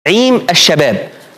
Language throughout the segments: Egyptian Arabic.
تعيم الشباب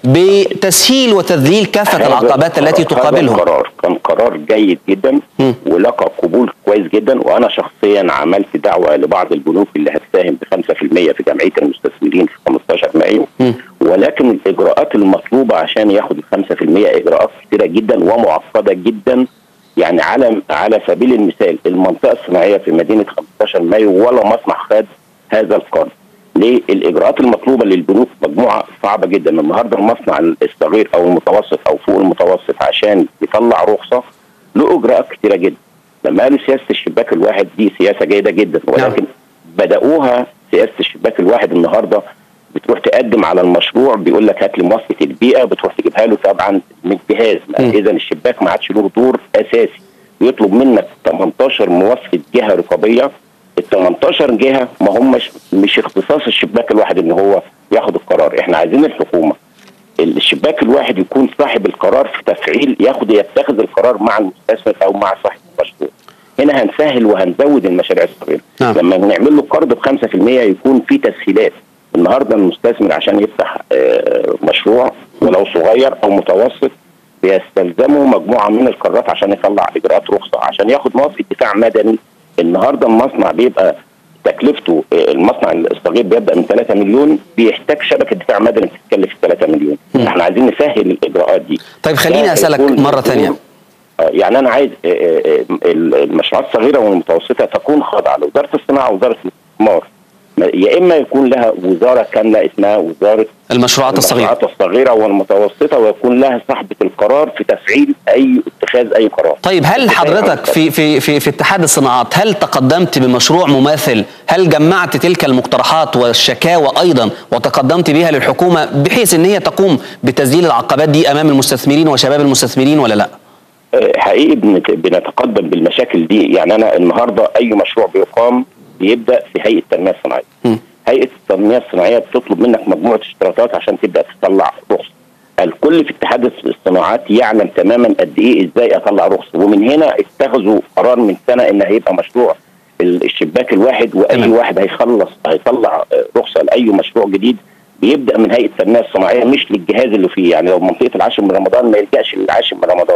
بتسهيل وتذليل كافة هذا العقبات التي هذا تقابلهم القرار كان قرار جيد جدا مم. ولقى قبول كويس جدا وانا شخصيا عملت دعوه لبعض البنوك اللي هتساهم ب 5% في جمعيه المستثمرين في 15 مايو مم. ولكن الاجراءات المطلوبه عشان ياخد ال 5% اجراءات كثيره جدا ومعقده جدا يعني على على سبيل المثال المنطقه الصناعيه في مدينه 15 مايو ولا مصنع خد هذا القرض ليه الاجراءات المطلوبه للبنوك مجموعه صعبه جدا النهارده المصنع الصغير او المتوسط او فوق المتوسط عشان يطلع رخصه له اجراءات كتيره جدا لما قالوا سياسه الشباك الواحد دي سياسه جيده جدا ولكن بداوها سياسه الشباك الواحد النهارده بتروح تقدم على المشروع بيقول لك هات لي موافقه البيئه بتروح تجيبها له طبعا من الجهاز م. اذا الشباك ما عادش له دور اساسي بيطلب منك 18 موافقه جهه رقابيه ال 18 جهه ما همش مش اختصاص الشباك الواحد ان هو ياخد القرار احنا عايزين الحكومه الشباك الواحد يكون صاحب القرار في تفعيل ياخد يتخذ القرار مع المستثمر او مع صاحب المشروع هنا هنسهل وهنزود المشاريع الصغيره نعم. لما نعمل له قرض ب 5% يكون في تسهيلات النهارده المستثمر عشان يفتح آه، مشروع ولو صغير او متوسط بيستلزمه مجموعه من القرارات عشان يطلع اجراءات رخصه عشان ياخد موافقه دفاع مدني النهارده المصنع بيبقى تكلفته آه، المصنع الصغير بيبدا من 3 مليون بيحتاج شبكه دفاع مدني تتكلف 3 مليون مم. احنا عايزين نسهل الاجراءات دي طيب خليني ده أسألك هيكون- مرة ثانية آه، يعني انا عايز آه، آه، آه، المشروعات الصغيره والمتوسطه تكون خاضعه لوزاره الصناعه ووزاره الاستثمار ما- يا اما يكون لها وزاره كامله اسمها وزاره المشروعات الصغيرة المشروعات الصغيره والمتوسطه ويكون لها صاحبه القرار في تفعيل اي اتخاذ اي قرار طيب هل حضرتك في في في في اتحاد الصناعات هل تقدمت بمشروع مماثل؟ هل جمعت تلك المقترحات والشكاوى ايضا وتقدمت بها للحكومه بحيث ان هي تقوم بتذليل العقبات دي امام المستثمرين وشباب المستثمرين ولا لا؟ آه، حقيقي بنت- بنتقدم بالمشاكل دي يعني انا النهارده اي مشروع بيقام بيبدا في هيئه التنميه الصناعيه مم. هيئه التنميه الصناعيه بتطلب منك مجموعه اشتراطات عشان تبدا تطلع رخصه الكل في اتحاد الصناعات يعلم تماما قد ايه ازاي اطلع رخصه ومن هنا اتخذوا قرار من سنه ان هيبقى مشروع ال- الشباك الواحد واي تمام. واحد هيخلص هيطلع آه، رخصه لاي مشروع جديد بيبدا من هيئه التنميه الصناعيه مش للجهاز اللي فيه يعني لو منطقه العاشر من رمضان ما يلجاش للعاشر من رمضان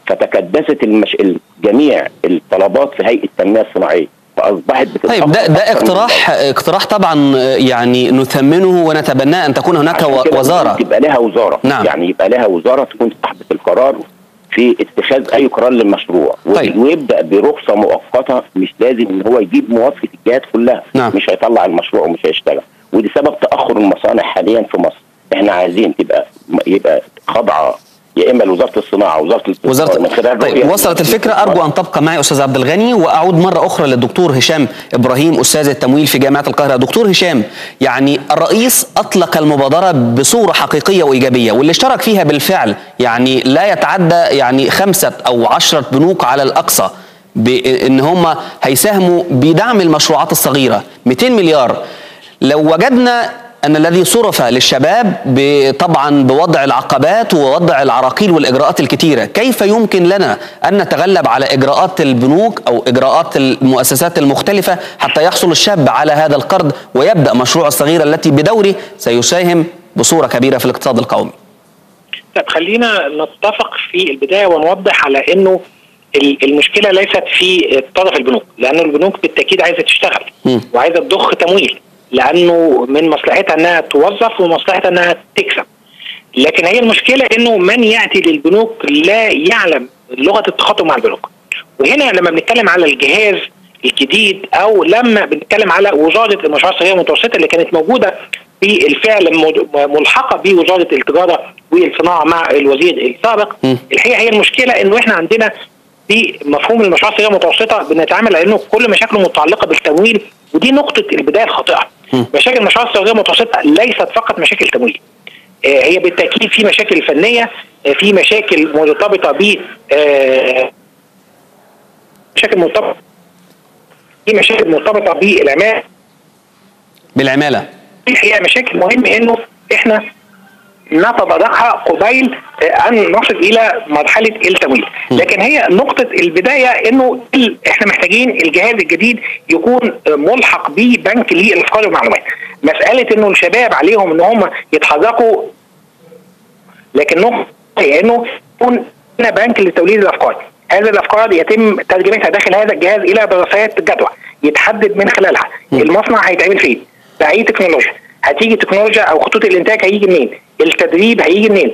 فتكدست المش... جميع الطلبات في هيئه التنميه الصناعيه فاصبحت بتتأخر طيب ده ده أكتر من اقتراح اقتراح طبعا يعني نثمنه ونتبناه ان تكون هناك عشان و- كده وزاره يبقى لها وزاره نعم. يعني يبقى لها وزاره تكون صاحبه القرار في اتخاذ اي قرار للمشروع و- طيب. ويبدا برخصه مؤقته مش لازم ان هو يجيب موافقه الجهات كلها نعم. مش هيطلع المشروع ومش هيشتغل ودي سبب تاخر المصانع حاليا في مصر احنا عايزين تبقى يبقى خاضعه يا اما لوزاره الصناعه وزاره الاستثمار وزاره من خلال طيب رؤية وصلت الفكره ارجو ان تبقى معي استاذ عبد الغني واعود مره اخرى للدكتور هشام ابراهيم استاذ التمويل في جامعه القاهره دكتور هشام يعني الرئيس اطلق المبادره بصوره حقيقيه وايجابيه واللي اشترك فيها بالفعل يعني لا يتعدى يعني خمسه او عشره بنوك على الاقصى بان هم هيساهموا بدعم المشروعات الصغيره 200 مليار لو وجدنا ان الذي صرف للشباب ب- طبعا بوضع العقبات ووضع العراقيل والاجراءات الكتيره، كيف يمكن لنا ان نتغلب على اجراءات البنوك او اجراءات المؤسسات المختلفه حتى يحصل الشاب على هذا القرض ويبدا مشروع الصغيره التي بدوره سيساهم بصوره كبيره في الاقتصاد القومي. طب خلينا نتفق في البدايه ونوضح على انه ال- المشكله ليست في طرف البنوك لان البنوك بالتاكيد عايزه تشتغل مم. وعايزه تضخ تمويل لانه من مصلحتها انها توظف ومصلحتها انها تكسب لكن هي المشكله انه من ياتي للبنوك لا يعلم لغه التخاطب مع البنوك وهنا لما بنتكلم على الجهاز الجديد او لما بنتكلم على وزاره المشروعات الصغيره والمتوسطه اللي كانت موجوده بالفعل مد- ملحقه بوزاره التجاره والصناعه مع الوزير السابق م. الحقيقه هي المشكله انه احنا عندنا في مفهوم المشروعات الصغيره والمتوسطه بنتعامل على انه كل مشاكله متعلقه بالتمويل ودي نقطه البدايه الخاطئه م. مشاكل المشروعات الصغيره والمتوسطه ليست فقط مشاكل تمويل آه، هي بالتاكيد في مشاكل فنيه آه، في مشاكل مرتبطه ب آه، مشاكل مرتبطه في مشاكل مرتبطه بالعماله بالعماله. هي مشاكل مهم انه احنا نتداركها قبيل آه، ان نصل الى مرحله التمويل لكن هي نقطه البدايه انه ال- احنا محتاجين الجهاز الجديد يكون آه، ملحق ببنك للافكار والمعلومات مساله انه الشباب عليهم ان هم يتحركوا لكنهم انه يكون هنا بنك لتوليد الافكار هذه الافكار يتم ترجمتها داخل هذا الجهاز الى دراسات جدوى يتحدد من خلالها المصنع هيتعمل فين باي تكنولوجيا هتيجي تكنولوجيا او خطوط الانتاج هيجي منين التدريب هيجي منين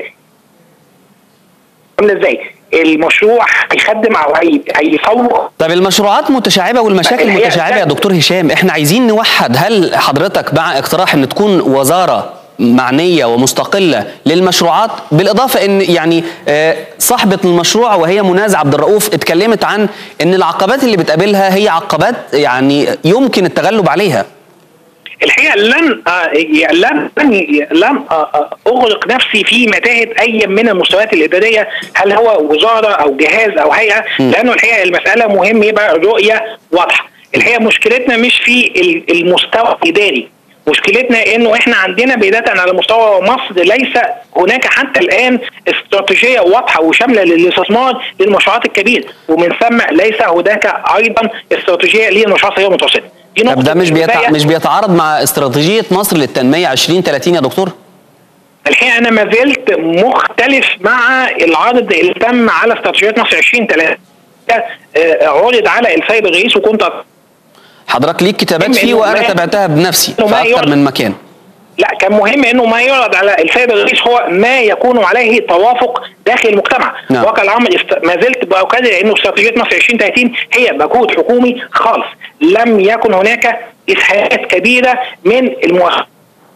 عامله ازاي المشروع هيخدم او هي- هيسوق طب المشروعات متشعبه والمشاكل الحقيقة متشعبه يا ده- دكتور هشام احنا عايزين نوحد هل حضرتك مع اقتراح ان تكون وزاره معنيه ومستقله للمشروعات بالاضافه ان يعني آه، صاحبه المشروع وهي مناز عبد الرؤوف اتكلمت عن ان العقبات اللي بتقابلها هي عقبات يعني يمكن التغلب عليها الحقيقه لن آه، لن لن لن آه، آه، اغرق نفسي في متاهه اي من المستويات الاداريه هل هو وزاره او جهاز او هيئه لانه الحقيقه المساله مهم يبقى الرؤيه واضحه الحقيقه مشكلتنا مش في ال- المستوى الاداري مشكلتنا انه احنا عندنا بدايه على مستوى مصر ليس هناك حتى الان استراتيجيه واضحه وشامله للاستثمار للمشروعات الكبيره ومن ثم ليس هناك ايضا استراتيجيه للمشروعات الصغيره والمتوسطه دي طب نقطة ده مش بيتع... بداية. مش بيتعارض مع استراتيجيه مصر للتنميه 2030 يا دكتور الحقيقه انا ما زلت مختلف مع العرض اللي تم على استراتيجيات مصر 2030 آه، عرض على السيد الرئيس وكنت حضرتك ليك كتابات إنه فيه وانا ما- تابعتها بنفسي إنه في ما اكتر يعرض. من مكان لا كان مهم انه ما يعرض على السيد الرئيس هو ما يكون عليه توافق داخل المجتمع نعم. واقع الامر است... ما زلت باكد انه استراتيجيه مصر 2030 هي مجهود حكومي خالص لم يكن هناك اسهامات كبيره من المؤسسات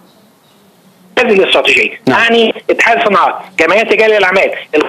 هذه الاستراتيجيه نعم. يعني اتحاد الصناعات جمعيات رجال الاعمال ال-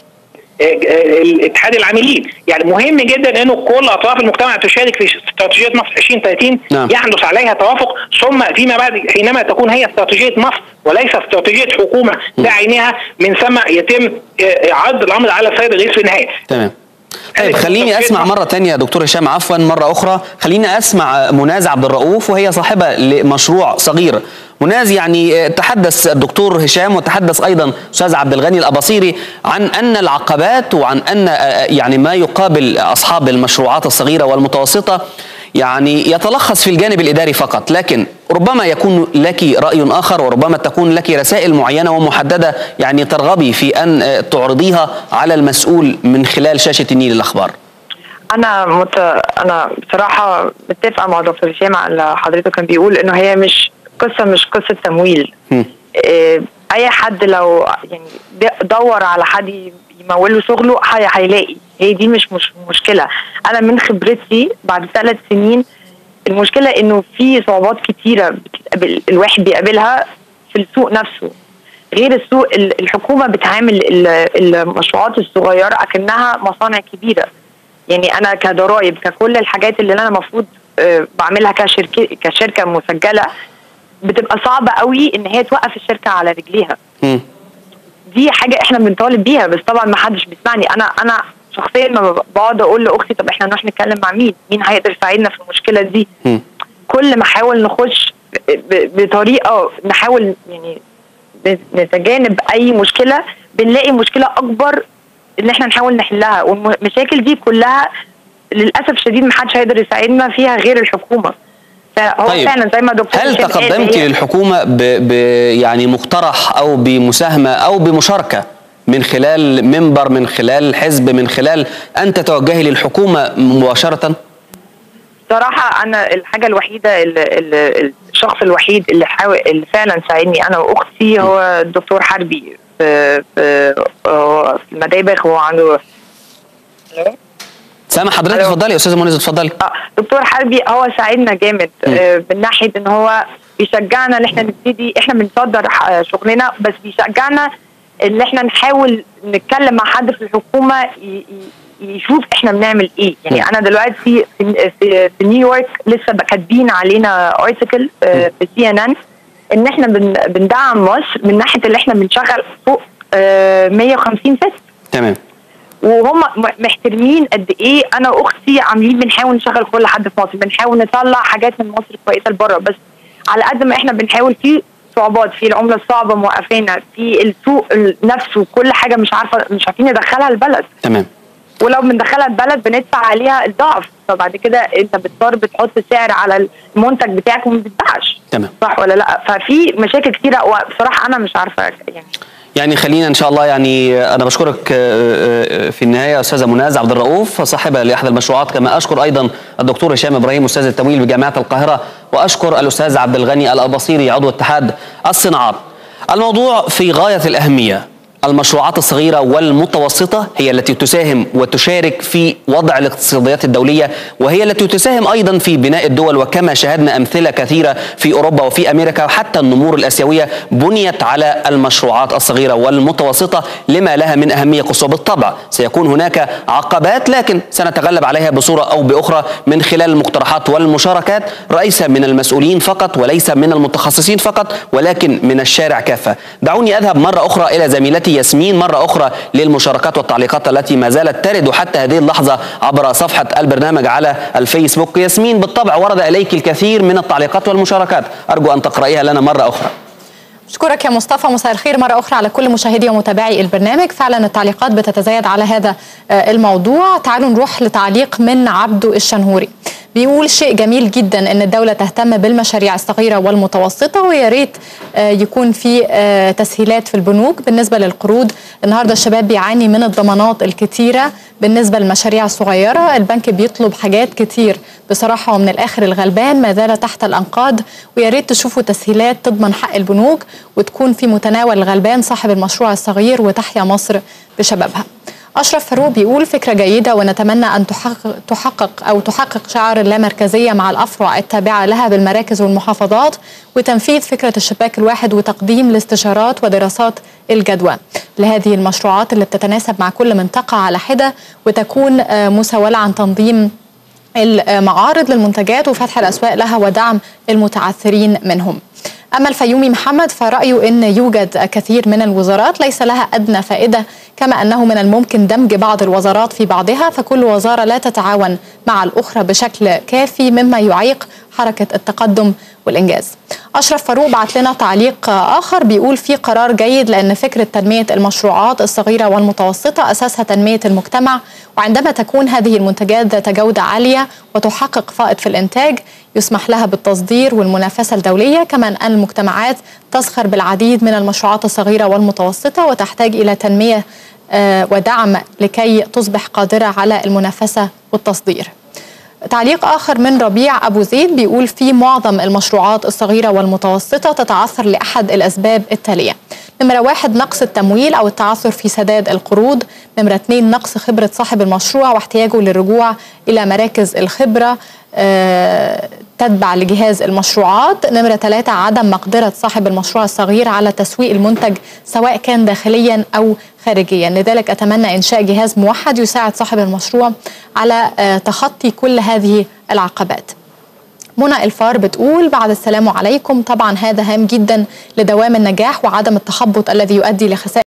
اتحاد العاملين يعني مهم جدا انه كل اطراف المجتمع تشارك في استراتيجيه مصر 2030 نعم. يحدث عليها توافق ثم فيما بعد حينما تكون هي استراتيجيه مصر وليس استراتيجيه حكومه بعينها من ثم يتم آه، عرض الامر على السيد الرئيس في النهايه تمام طيب هذه خليني استراتيجية اسمع مصر. مره تانية يا دكتور هشام عفوا مره اخرى خليني اسمع مناز عبد الرؤوف وهي صاحبه لمشروع صغير مناز يعني آه، تحدث الدكتور هشام وتحدث ايضا استاذ عبد الغني الاباصيري عن ان العقبات وعن ان آه، آه، يعني ما يقابل اصحاب المشروعات الصغيره والمتوسطه يعني يتلخص في الجانب الاداري فقط لكن ربما يكون لك راي اخر وربما تكون لك رسائل معينه ومحدده يعني ترغبي في ان آه، تعرضيها على المسؤول من خلال شاشه النيل الاخبار انا مت... انا بصراحه متفقه مع دكتور هشام على اللي حضرته كان بيقول انه هي مش قصه مش قصه تمويل هم. إيه، اي حد لو يعني د- دور على حد يموله شغله هي- هيلاقي هي دي مش مش مشكله انا من خبرتي بعد ثلاث سنين المشكله انه في صعوبات كتيره بتقابل الواحد بيقابلها في السوق نفسه غير السوق ال- الحكومه بتعامل ال- المشروعات الصغيره اكنها مصانع كبيره يعني انا كضرايب ككل الحاجات اللي انا المفروض آه، بعملها كشركه كشركه مسجله بتبقى صعبه قوي ان هي توقف الشركه على رجليها هم. دي حاجه احنا بنطالب بيها بس طبعا ما حدش بيسمعني انا انا شخصيا لما بقعد اقول لاختي طب احنا نروح نتكلم مع مين مين هيقدر يساعدنا في المشكله دي هم. كل ما احاول نخش ب- بطريقه نحاول يعني نتجانب اي مشكله بنلاقي مشكله اكبر ان احنا نحاول نحلها والمشاكل دي كلها للاسف شديد ما حدش هيقدر يساعدنا فيها غير الحكومه فهو طيب، فعلا زي ما دكتور هل هشام قال، تقدمت هي- للحكومه ب... ب... يعني مقترح او بمساهمه او بمشاركه من خلال منبر من خلال حزب من خلال ان تتوجهي للحكومه مباشره صراحة أنا الحاجة الوحيدة اللي اللي الشخص الوحيد اللي حاول اللي فعلا ساعدني أنا وأختي هو الدكتور حربي في في هو في المدابغ هو عنده سامع حضرتك ألو. اتفضلي يا استاذه منى اتفضلي آه دكتور حربي هو ساعدنا جامد آه من ناحية إن هو بيشجعنا إن إحنا نبتدي إحنا بنصدر ح- شغلنا بس بيشجعنا إن إحنا نحاول نتكلم مع حد في الحكومة ي- ي- يشوف احنا بنعمل ايه يعني انا دلوقتي في في, في نيويورك لسه كاتبين علينا ارتكل في سي ان ان ان احنا بن بندعم مصر من ناحيه اللي احنا بنشغل فوق آه، 150 ست تمام وهم م- محترمين قد ايه انا واختي عاملين بنحاول نشغل كل حد في مصر بنحاول نطلع حاجات من مصر كويسه لبره بس على قد ما احنا بنحاول في صعوبات في العمله الصعبه موقفانا في السوق ال- نفسه كل حاجه مش عارفه مش عارفين ندخلها البلد تمام ولو بندخلها البلد بندفع عليها الضعف فبعد كده انت بتضطر بتحط سعر على المنتج بتاعك وما بتبيعش تمام صح ولا لا ففي مشاكل كتيره وبصراحه انا مش عارفه يعني يعني خلينا ان شاء الله يعني انا بشكرك آه، آه، في النهايه استاذه مناز عبد الرؤوف صاحبه لاحد المشروعات كما اشكر ايضا الدكتور هشام ابراهيم استاذ التمويل بجامعه القاهره واشكر الاستاذ عبد الغني الاباصيري عضو اتحاد الصناعات. الموضوع في غايه الاهميه المشروعات الصغيرة والمتوسطة هي التي تساهم وتشارك في وضع الاقتصاديات الدولية وهي التي تساهم أيضا في بناء الدول وكما شاهدنا أمثلة كثيرة في أوروبا وفي أمريكا وحتى النمور الآسيوية بنيت على المشروعات الصغيرة والمتوسطة لما لها من أهمية قصوى بالطبع سيكون هناك عقبات لكن سنتغلب عليها بصورة أو بأخرى من خلال المقترحات والمشاركات ليس من المسؤولين فقط وليس من المتخصصين فقط ولكن من الشارع كافة دعوني أذهب مرة أخرى إلى زميلتي ياسمين مرة أخرى للمشاركات والتعليقات التي ما زالت ترد حتى هذه اللحظة عبر صفحة البرنامج على الفيسبوك ياسمين بالطبع ورد إليك الكثير من التعليقات والمشاركات أرجو أن تقرأيها لنا مرة أخرى أشكرك يا مصطفى مساء الخير مرة أخرى على كل مشاهدي ومتابعي البرنامج فعلا التعليقات بتتزايد على هذا آه، الموضوع تعالوا نروح لتعليق من عبدو الشنهوري بيقول شيء جميل جدا ان الدوله تهتم بالمشاريع الصغيره والمتوسطه ويا ريت آه، يكون في آه، تسهيلات في البنوك بالنسبه للقروض النهارده الشباب بيعاني من الضمانات الكتيره بالنسبه للمشاريع الصغيره البنك بيطلب حاجات كتير بصراحه ومن الاخر الغلبان ما زال تحت الانقاض ويا ريت تشوفوا تسهيلات تضمن حق البنوك وتكون في متناول الغلبان صاحب المشروع الصغير وتحيا مصر بشبابها أشرف فاروق بيقول فكرة جيدة ونتمنى أن تحقق, تحقق أو تحقق شعار اللامركزية مع الأفرع التابعة لها بالمراكز والمحافظات وتنفيذ فكرة الشباك الواحد وتقديم الاستشارات ودراسات الجدوى لهذه المشروعات اللي بتتناسب مع كل منطقة على حدة وتكون آه، مسولة عن تنظيم المعارض للمنتجات وفتح الأسواق لها ودعم المتعثرين منهم أما الفيومي محمد فرأيه أن يوجد كثير من الوزارات ليس لها أدنى فائدة كما أنه من الممكن دمج بعض الوزارات في بعضها فكل وزارة لا تتعاون مع الأخرى بشكل كافي مما يعيق حركة التقدم والإنجاز أشرف فاروق بعت لنا تعليق آخر بيقول في قرار جيد لأن فكرة تنمية المشروعات الصغيرة والمتوسطة أساسها تنمية المجتمع وعندما تكون هذه المنتجات ذات جودة عالية وتحقق فائض في الإنتاج يسمح لها بالتصدير والمنافسة الدولية كما أن المجتمعات تسخر بالعديد من المشروعات الصغيرة والمتوسطة وتحتاج إلى تنمية آه، ودعم لكي تصبح قادرة على المنافسة والتصدير تعليق آخر من ربيع أبو زيد بيقول في معظم المشروعات الصغيرة والمتوسطة تتعثر لأحد الأسباب التالية نمرة واحد نقص التمويل أو التعثر في سداد القروض نمرة اثنين نقص خبرة صاحب المشروع واحتياجه للرجوع إلى مراكز الخبرة آه، تتبع لجهاز المشروعات نمرة ثلاثة عدم مقدرة صاحب المشروع الصغير على تسويق المنتج سواء كان داخليا أو خارجيا لذلك أتمنى إنشاء جهاز موحد يساعد صاحب المشروع على آه، تخطي كل هذه العقبات منى الفار بتقول بعد السلام عليكم طبعا هذا هام جدا لدوام النجاح وعدم التخبط الذي يؤدي لخسائر